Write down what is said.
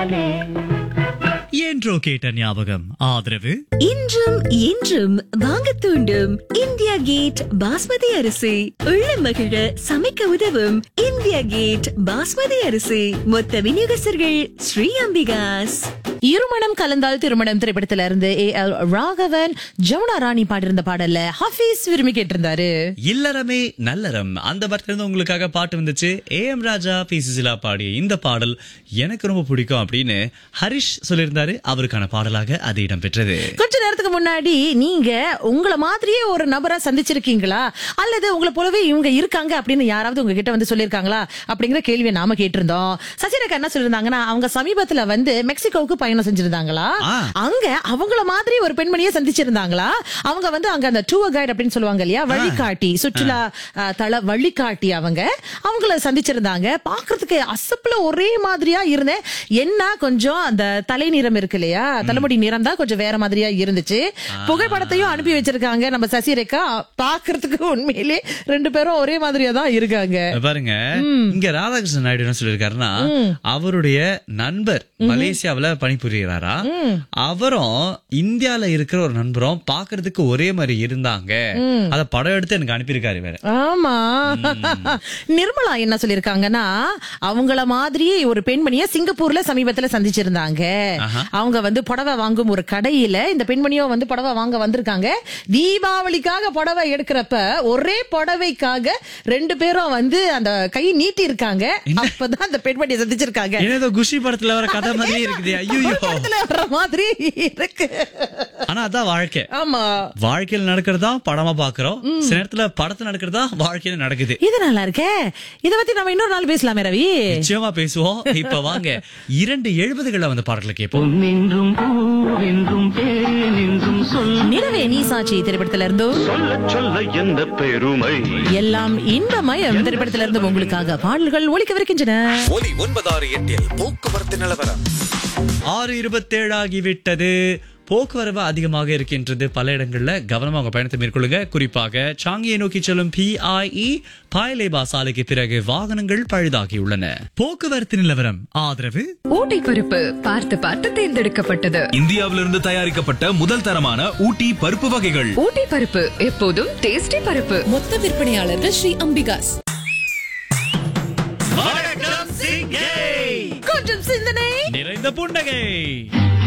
என்றோ கேட்ட ஞாபகம் ஆதரவு இன்றும் என்றும் வாங்க தூண்டும் இந்தியா கேட் பாஸ்மதி அரிசி உள்ள மகிழ சமைக்க உதவும் இந்தியா கேட் பாஸ்மதி அரிசி மொத்த விநியோகஸ்தர்கள் ஸ்ரீ அம்பிகாஸ் இருமணம் கலந்தால் திருமணம் திரைப்படத்துல இருந்து ஏ எல் ராகவன் ஜமுனா ராணி பாடியிருந்த பாடல்ல ஹஃபீஸ் விரும்பி கேட்டிருந்தாரு இல்லறமே நல்லறம் அந்த படத்துல இருந்து உங்களுக்காக பாட்டு வந்துச்சு A M Raja P Susheela பாடிய இந்த பாடல் எனக்கு ரொம்ப பிடிக்கும் அப்படின்னு ஹரிஷ் சொல்லியிருந்தாரு அவருக்கான பாடலாக அது இடம்பெற்றது கொஞ்ச நேரத்துக்கு முன்னாடி நீங்க உங்கள மாதிரியே ஒரு நபரை சந்திச்சிருக்கீங்களா அல்லது உங்களை போலவே இவங்க இருக்காங்க அப்படின்னு யாராவது உங்ககிட்ட வந்து சொல்லியிருக்காங்களா அப்படிங்கிற கேள்வியை நாம கேட்டிருந்தோம் சசிரேகா என்ன சொல்லியிருந்தாங்கன்னா அவங்க சமீபத்துல வந்து மெக்சிகோவுக்கு பயணம் செஞ்சிருந்தாங்களா ஆ. அங்க அவங்கள மாதிரி ஒரு பெண்மணியை சந்திச்சிருந்தாங்களா அவங்க வந்து அங்க அந்த டூர் கைட் அப்படின்னு சொல்லுவாங்க இல்லையா வழிகாட்டி சுற்றுலா அஹ், தள வழிகாட்டி அவங்க அவங்கள சந்திச்சிருந்தாங்க பாக்குறதுக்கு அசப்புல ஒரே மாதிரியா இருந்தேன் என்ன கொஞ்சம் அந்த தலை நிறம் இருக்கு இல்லையா தலைமுடி நிறம் தான் கொஞ்சம் வேற மாதிரியா இருந்துச்சு புகைப்படத்தையும் அனுப்பி வச்சிருக்காங்க நம்ம சசிரேகா பாக்குறதுக்கு உண்மையிலே ரெண்டு பேரும் ஒரே மாதிரியா தான் இருக்காங்க பாருங்க இங்க ராதாகிருஷ்ணன் நாயுடு என்ன சொல்லியிருக்காருன்னா அவருடைய நண்பர் மலேசியாவுல பணிபுரியறாரா அவரும் இந்தியால இருக்கிற ஒரு நண்பரும் பாக்குறதுக்கு ஒரே மாதிரி இருந்தாங்க அத படம் எடுத்து எனக்கு அனுப்பியிருக்காரு வேற ஆமா நிர்மலா என்ன சொல்லிருக்காங்கன்னா அவங்கள மாதிரியே ஒரு பெண்மணிய சிங்கப்பூர்ல சமீபத்துல சந்திச்சிருந்தாங்க அவங்க வந்து புடவை வாங்கும் ஒரு கடையில இந்த பெண்மணியோ வந்து புடவை வாங்க வந்திருக்காங்க தீபாவளிக்காக புடவை எடுக்கிறப்ப ஒரே புடவைக்காக ரெண்டு பேரும் வந்து அந்த கை நீட்டி இருக்காங்க அப்பதான் அந்த பெண்மணியை சந்திச்சிருக்காங்க ஏதோ குஷி படத்துல வர கதை மாதிரி இருக்குது ஐயோ படத்துல வர்ற மாதிரி இருக்கு ஆனா அதான் வாழ்க்கை ஆமா வாழ்க்கையில நடக்கிறதா படமா பாக்குறோம் சில நேரத்துல படத்துல நடக்கிறதா வாழ்க்கையில நடக்குது இது நல்லா இருக்கே இத பத்தி நம்ம இன்னொரு நாள் பேசலாமே ரவி நிச்சயமா பேசுவோம் இப்ப வாங்க இரண்டு எழுபதுகள்ல வந்த பாடல்களை கேட்போம் பொன்னின்றும் பூவென்றும் தேனின்றும் சொல் நிலவே நீசாட்சி திரைப்படத்துல இருந்தும் சொல்ல சொல்ல எந்த பெருமை எல்லாம் இன்பமயம் திரைப்படத்துல இருந்து உங்களுக்காக பாடல்கள் ஒலிக்கவிருக்கின்றன ஒலி ஒன்பதாறு எட்டில் போக்குவரத்து நிலவரம் ஆறு இருபத்தேழு ஆகிவிட்டது போக்குவரவு அதிகமாக இருக்கின்றது பல இடங்கள்ல கவனமா உங்க பயணத்தை மேற்கொள்ளுங்க குறிப்பாக சாங்கியை நோக்கி செல்லும் பிஐஇ பாயலேபா சாலைக்கு பிறகு வாகனங்கள் பழுதாகியுள்ளன போக்குவரத்து நிலவரம் ஆதரவு ஊட்டி பருப்பு பார்த்து பார்த்து தேர்ந்தெடுக்கப்பட்டது இந்தியாவிலிருந்து தயாரிக்கப்பட்ட முதல் தரமான ஊட்டி பருப்பு வகைகள் ஊட்டி பருப்பு எப்போதும் டேஸ்டி பருப்பு மொத்த விற்பனையாளர்கள் ஸ்ரீ அம்பிகாஸ் கொஞ்சம் சிந்தனை நிறைந்த புன்னகை